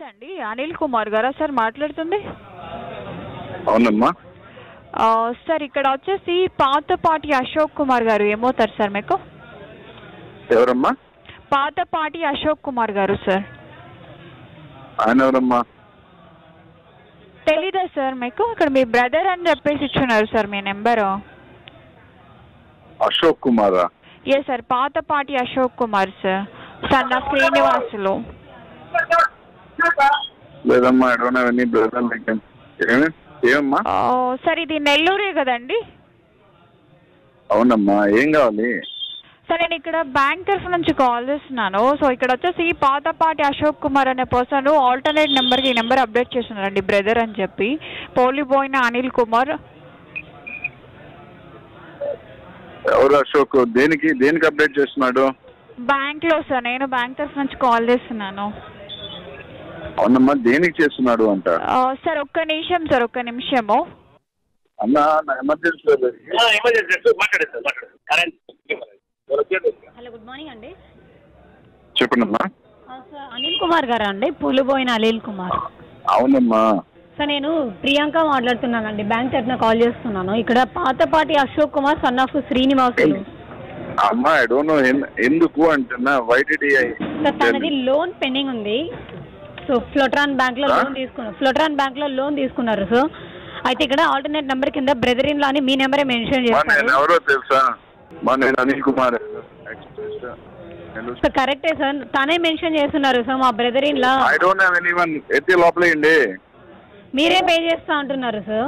అండి అనిల్ కుమార్ గారా సార్ మాట్లాడుతుంది అవునమ్మా ఆ, సార్ ఇక్కడ వచ్చేసి పాతపాటి అశోక్ కుమార్ గారు ఏమవుతారు సార్ మీకు ఎవరమ్మా పాతపాటి అశోక్ కుమార్ గారు సార్ ఆయన ఎవరమ్మా తెలీదా సార్ మీకు ఇక్కడ మీ బ్రదర్ అని చెప్పేసి ఇచ్చున్నారు సార్ మీ నెంబరు అశోక్ కుమారా ఏ sir Pathapati Ashok Kumar sir son of Srinivasulu లేదమ్మా I don't have any brother like ఏమి ఏమమ్మా ఆ, సార్ ఇది నెల్లూరే కదండి అవునమ్మా ఏం కావాలి సార్ నేను ఇక్కడ బ్యాంక్ తరఫు నుంచి కాల్ చేస్తున్నాను సో ఇక్కడ వచ్చేసి పాతపాటి అశోక్ కుమార్ అనే పర్సన్ ఆల్టర్నేట్ నెంబర్కి ఈ నెంబర్ అప్డేట్ చేస్తున్నారండి బ్రదర్ అని చెప్పి పోలిపోయిన అనిల్ కుమార్ ఎవరు అశోక్ దేనికి దేనికి అప్డేట్ చేస్తున్నాడు బ్యాంక్లో సార్ నేను బ్యాంక్ తరఫు నుంచి కాల్ చేస్తున్నాను అవునమ్మా దేనికి చేస్తున్నాడు అంట ఆ, సార్ ఒక్క నిమిషం సార్ ఒక్క నిమిషము అన్న నా ఎమర్జెన్సీ ఎమర్జెన్సీ మాట్లాడే సార్ మాట్లాడే కరెంట్ హలో గుడ్ మార్నింగ్ అండి చెప్పండమ్మా ఆ, సార్ అనిల్ కుమార్ గారా అండి పులిపోయిన అనిల్ కుమార్ అవునమ్మా సార్ నేను ప్రియాంక మాట్లాడుతున్నానండి బ్యాంక్ తరఫున కాల్ చేస్తున్నాను ఇక్కడ పాతపాటి అశోక్ కుమార్ సన్ ఆఫ్ శ్రీనివాసులు అమ్మా ఐ డోంట్ నో ఎందుకు అంటున్నా వై డిడ్ సార్ తనది లోన్ పెండింగ్ ఉంది సో ఫ్లోట్రాన్ బ్యాంక్ లో ఆ? లోన్ తీసుకున్నారు ఫ్లోట్రాన్ బ్యాంక్ లో లోన్ తీసుకున్నారు సో అయితే ఇక్కడ ఆల్టర్నేట్ నెంబర్ కింద బ్రదర్ ఇన్ లో అని మీ నెంబరే మెన్షన్ మా నేను చేస్తారు ఎవరో తెలుసా మా నేను అనిల్ కుమార్ సార్ కరెక్టే సార్ తనే మెన్షన్ చేస్తున్నారు సో మా brother in law I don't have anyone ఎత్తి లోపలేయండి మీరే పే చేస్తా అంటున్నారు సార్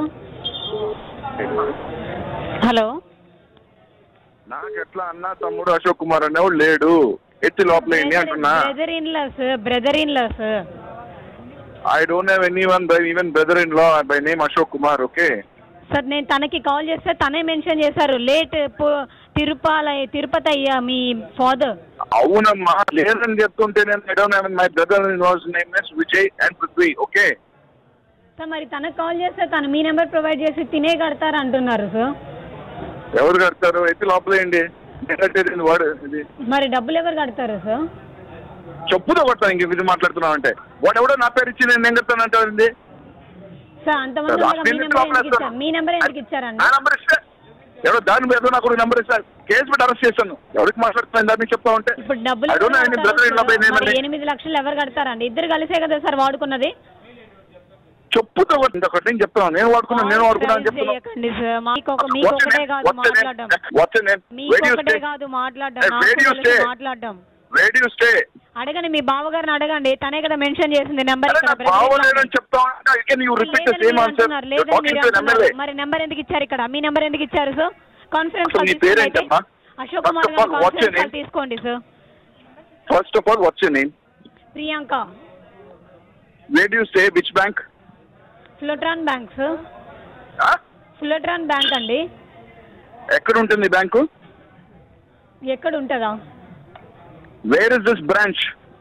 హలో నాకు ఎట్లా అన్న తమ్ముడు అశోక్ కుమార్ అనేవాడు లేడు ఎత్తి లోపలేయండి అంటున్నా brother in law sir brother in law sir I don't have anyone by even brother in law by name Ashok Kumar okay sir నేను తనకి కాల్ చేస్తే తనే మెన్షన్ చేశారు లేట్ తిరుపాల తిరుపతి అయ్యా మీ ఫాదర్ అవునమ్మా లేదని చెప్తుంటే నేను I don't have my brother in law's name is Vijay and Prithvi okay sir మరి తనకు కాల్ చేస్తే తను మీ నెంబర్ ప్రొవైడ్ చేసి తినే కడతారు అంటున్నారు సార్ ఎవరు కడతారు ఎత్తి లోపలేయండి నేను కట్టేది వాడు ఇది మరి డబ్బులు ఎవరు కడతారు సార్ చెప్పుతో కొడతాను ఇంక ఇది మాట్లాడుతున్నావు అంటే వాడు ఎవడో నా పేరు ఇచ్చి నేను నేను కడతాను అంటారు సార్ అంతమంది ఉండగా మీ నెంబర్ ఎందుకు ఇచ్చారు మీ నెంబర్ ఎందుకు ఇచ్చారండి నా నంబర్ ఇస్తే ఎవరో దాని మీద నాకు నెంబర్ ఇస్తారు కేసు పెట్టి అరెస్ట్ చేస్తాను ఎవరికి మాట్లాడుతున్నాను దాన్ని చెప్తా ఉంటే ఇప్పుడు డబ్బులు I don't know ఎవరు any కడతారు brother in law by sir? name మరి అండి. ఎనిమిది లక్షలు ఎవరు కడతారండి ఇద్దరు కలిసే కదా సార్ వాడుకున్నది చెప్పుతో కొట్టి ఇంకొకటి నేను చెప్తాను నేను వాడుకున్నాను నేను వాడుకున్నాను అని చెప్తున్నాను చేయకండి సార్ మీకు ఒక మీకు ఒకటే కాదు మాట్లాడడం మీకు ఒకటే కాదు మాట్లాడడం నాకు రేడియో తెలుసు స్టే మాట్లాడడం రేడియో స్టే అడగండి మీ బావగారిని అడగండి తనే కదా మెన్షన్ చేసింది నెంబర్ అరే నాకు బాగోలేదని చెప్తా ఉంటే again you repeat the same answer. You're talking to an MLA. మరి నెంబర్ ఎందుకు ఇచ్చారు ఇక్కడ మీ నెంబర్ ఎందుకు ఇచ్చారు సార్ కాన్ఫరెన్స్ అసలు కాల్ నీ తీసుకోండి పేరేంటమ్మా? అయితే. Ashok First Kumar of garu all, what's your conference call name? తీసుకోండి sir first of all what's you name Priyanka where you stay which bank ఫ్లోట్రాన్ బ్యాంక్ సార్ ఫ్లోట్రాన్ బ్యాంక్ అండి ఎక్కడ ఉంటుంది బ్యాంకు ఎక్కడ ఉంటుందా where is this branch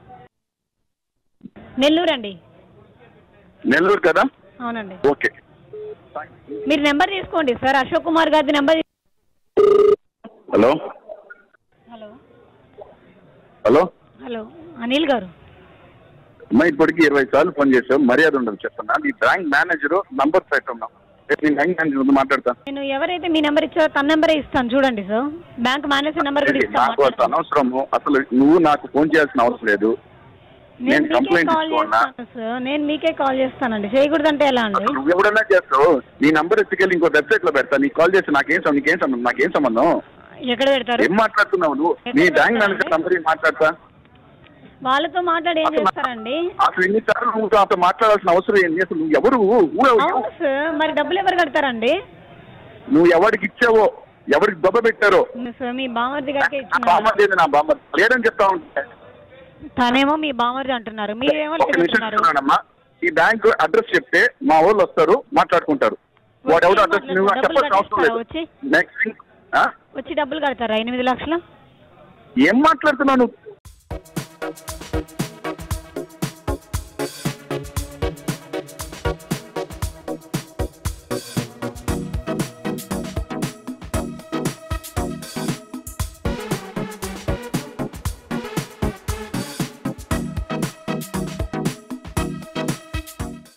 Nellore అండి నెల్లూరు కదా అవునండి ఓకే మీరు నెంబర్ తీసుకోండి సార్ అశోక్ కుమార్ గారి number hello hello hello hello Anil garu అమ్మా ఇప్పటికి ఇరవై సార్లు ఫోన్ చేసావు మర్యాద ఉండదు చెప్తున్నా నీ బ్యాంక్ మేనేజర్ నంబర్ పెట్టున్నావు నేను బ్యాంక్ మేనేజర్ మాట్లాడతా నేను ఎవరైతే మీ నెంబర్ ఇచ్చారో తన నెంబరే ఇస్తాను చూడండి సార్ బ్యాంక్ మేనేజర్ నెంబర్ కూడా ఇస్తాను నాకు అంత అనవసరము అసలు నువ్వు నాకు ఫోన్ చేయాల్సిన అవసరం లేదు నేను నేను మీకే కంప్లైంట్ కాల్ ఇచ్చుకోనా చేస్తాను సార్ నేను మీకే కాల్ చేస్తానండి చేయకూడదంటే ఎలా అండి అసలు నువ్వు ఎవడన్నా చేస్తావు నీ నంబర్ ఎత్తుకెళ్ళి ఇంకో వెబ్సైట్ లో పెడతా నీకు కాల్ చేసి నాకేం సం- నీకేం సంబంధం నాకేం సంబంధం ఎక్కడ పెడతారు ఏం మాట్లాడుతున్నావు నువ్వు నీ బ్యాంక్ మేనేజర్ నంబర్ ఏం మాట్లాడతా వాళ్ళతో మాట్లాడి ఏం అసలు నా- చేస్తారండి అసలు ఇన్నిసార్లు నువ్వు నాతో మాట్లాడాల్సిన అవసరం ఏంటి అసలు నువ్వు ఎవరు Who are you? అవును సార్ మరి డబ్బులు ఎవరు కడతారండి నువ్వు ఎవరికి ఇచ్చావో ఎవరికి దెబ్బ పెట్టారో సార్ మీ బామర్ది గారికి నా ఇచ్చిన బామ్మ లేదు నా బామ్మ లేదని చెప్తా ఉంటే తనేమో మీ బామర్ది అంటున్నారు మీరేమో ఒక నిమిషం లేదంటున్నారు చెప్తున్నానమ్మా ఈ బ్యాంక్ అడ్రస్ చెప్తే మా వాళ్ళు వస్తారు మాట్లాడుకుంటారు వాడు ఎవరు అడ్రస్ నువ్వు డబ్బులు చెప్పాల్సిన అవసరం లేదు వచ్చి నెక్స్ట్ వచ్చి డబ్బులు కడతారా ఎనిమిది లక్షలు ఏం మాట్లాడుతున్నావు నువ్వు